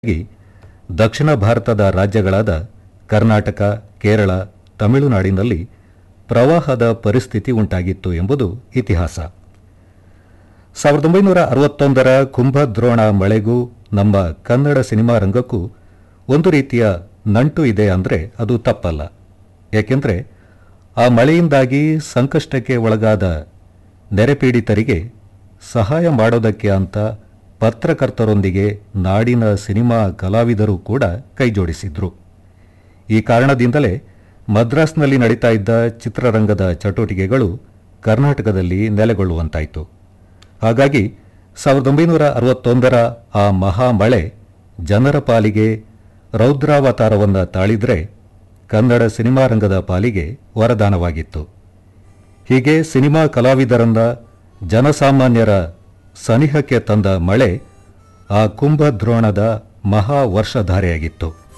ಗಿ ದಕ್ಷಿಣ ಭಾರತದ ರಾಜ್ಯಗಳಾದ ಕರ್ನಾಟಕ ಕೇರಳ ತಮಿಳುನಾಡಿನಲ್ಲಿ ಪ್ರವಾಹದ ಪರಿಸ್ಥಿತಿ ಉಂಟಾಗಿತ್ತು ಎಂಬುದು ಇತಿಹಾಸ ಸಾವಿರದ ಒಂಬೈನೂರ ಅರವತ್ತೊಂದರ ಕುಂಭದ್ರೋಣ ಮಳೆಗೂ ನಮ್ಮ ಕನ್ನಡ ಸಿನಿಮಾ ರಂಗಕ್ಕೂ ಒಂದು ರೀತಿಯ ನಂಟು ಇದೆ ಅಂದರೆ ಅದು ತಪ್ಪಲ್ಲ ಏಕೆಂದರೆ ಆ ಮಳೆಯಿಂದಾಗಿ ಸಂಕಷ್ಟಕ್ಕೆ ಒಳಗಾದ ನೆರೆಪೀಡಿತರಿಗೆ ಸಹಾಯ ಮಾಡೋದಕ್ಕೆ ಅಂತ ಪತ್ರಕರ್ತರೊಂದಿಗೆ ನಾಡಿನ ಸಿನಿಮಾ ಕಲಾವಿದರು ಕೂಡ ಕೈಜೋಡಿಸಿದ್ರು ಈ ಕಾರಣದಿಂದಲೇ ಮದ್ರಾಸ್ನಲ್ಲಿ ನಡೀತಾ ಇದ್ದ ಚಿತ್ರರಂಗದ ಚಟುವಟಿಕೆಗಳು ಕರ್ನಾಟಕದಲ್ಲಿ ನೆಲೆಗೊಳ್ಳುವಂತಾಯಿತು ಹಾಗಾಗಿ ಸಾವಿರದ ಒಂಬೈನೂರ ಅರವತ್ತೊಂದರ ಆ ಮಹಾಮಳೆ ಜನರ ಪಾಲಿಗೆ ರೌದ್ರಾವತಾರವನ್ನು ತಾಳಿದ್ರೆ ಕನ್ನಡ ಸಿನಿಮಾ ರಂಗದ ಪಾಲಿಗೆ ವರದಾನವಾಗಿತ್ತು ಹೀಗೆ ಸಿನಿಮಾ ಕಲಾವಿದರನ್ನ ಜನಸಾಮಾನ್ಯರ ಸನಿಹಕ್ಕೆ ತಂದ ಮಳೆ ಆ ಕುಂಭದ್ರೋಣದ ಮಹಾ ವರ್ಷಧಾರೆಯಾಗಿತ್ತು